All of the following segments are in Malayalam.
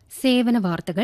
സേവന വാർത്തകൾ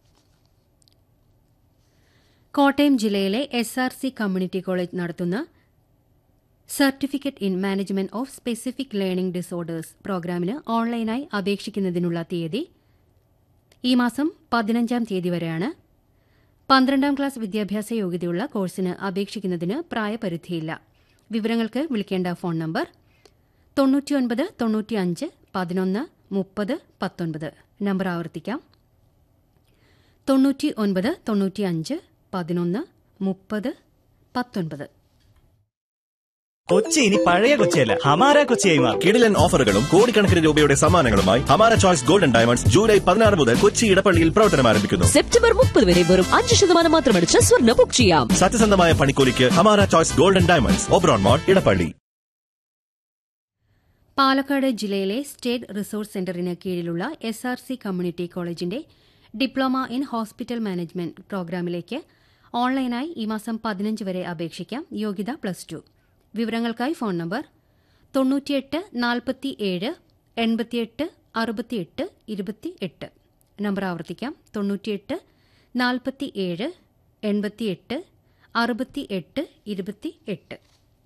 കോട്ടയം ജില്ലയിലെ S R C community college നടത്തുന്ന certificate in management of specific learning disorders പ്രോഗ്രാമിന് ഓൺലൈനായി അപേക്ഷിക്കുന്നതിനുള്ള തീയതി ഈ മാസം പതിനഞ്ചാം തീയതി വരെയാണ് പന്ത്രണ്ടാം ക്ലാസ് വിദ്യാഭ്യാസ യോഗ്യതയുള്ള കോഴ്സിന് അപേക്ഷിക്കുന്നതിന് പ്രായപരിധിയില്ല വിവരങ്ങൾക്ക് വിളിക്കേണ്ട ഫോൺ നമ്പർ തൊണ്ണൂറ്റിയൊൻപത് തൊണ്ണൂറ്റിയഞ്ച് പതിനൊന്ന് മുപ്പത് പത്തൊൻപത് നമ്പർ ആവർത്തിക്കാം തൊണ്ണൂറ്റി ഒൻപത് തൊണ്ണൂറ്റിയഞ്ച് പതിനൊന്ന് മുപ്പത് പത്തൊൻപത് കൊച്ചി ഇനി പഴയ കൊച്ചിയല്ല ഹമാര കൊച്ചിയായി മാറും കിടിലൻ ഓഫറുകളും കോടിക്കണക്കിന് രൂപയുടെ സമ്മാനങ്ങളുമായി ഹമാര ചോയ്സ് ഗോൾഡൻ ഡയമണ്ട്സ് ജൂലൈ പതിനാറ് മുതൽ കൊച്ചി ഇടപ്പള്ളിയിൽ പ്രവർത്തനം ആരംഭിക്കുന്നു സെപ്റ്റംബർ മുപ്പത് വരെ വെറും അഞ്ച് ശതമാനം മാത്രമടിച്ച് സ്വർണ്ണ ബുക്ക് ചെയ്യാം സത്യസന്ധമായ പണിക്കൂലിക്ക് Hamara choice golden diamonds Oberon mall Edappally Palakkad ജില്ലയിലെ സ്റ്റേറ്റ് റിസോഴ്സ് സെന്ററിന് കീഴിലുള്ള എസ് ആർ സി കമ്മ്യൂണിറ്റി കോളേജിന്റെ ഡിപ്ലോമ ഇൻ ഹോസ്പിറ്റൽ മാനേജ്മെന്റ് പ്രോഗ്രാമിലേക്ക് ഓൺലൈനായി ഈ മാസം പതിനഞ്ച് വരെ അപേക്ഷിക്കാം യോഗ്യത പ്ലസ് ടു വിവരങ്ങൾക്കായി ഫോൺ നമ്പർ തൊണ്ണൂറ്റിയെട്ട് നാൽപ്പത്തിയേഴ് എൺപത്തിയെട്ട് അറുപത്തിയെട്ട് ഇരുപത്തിയെട്ട് നമ്പർ ആവർത്തിക്കാം തൊണ്ണൂറ്റിയെട്ട് നാൽപ്പത്തിയേഴ് എൺപത്തിയെട്ട് അറുപത്തിയെട്ട് ഇരുപത്തിയെട്ട്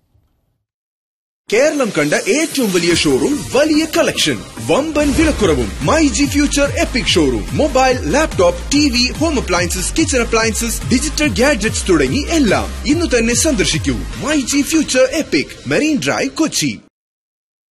കേരളം കണ്ട ഏറ്റവും വലിയ ഷോറൂം വലിയ കളക്ഷൻ വമ്പൻ വിലക്കുറവും my G future epic showroom mobile laptop T V home appliances kitchen appliances digital gadgets തുടങ്ങി എല്ലാം ഇന്ന് തന്നെ സന്ദർശിക്കൂ my G future epic marine drive Kochi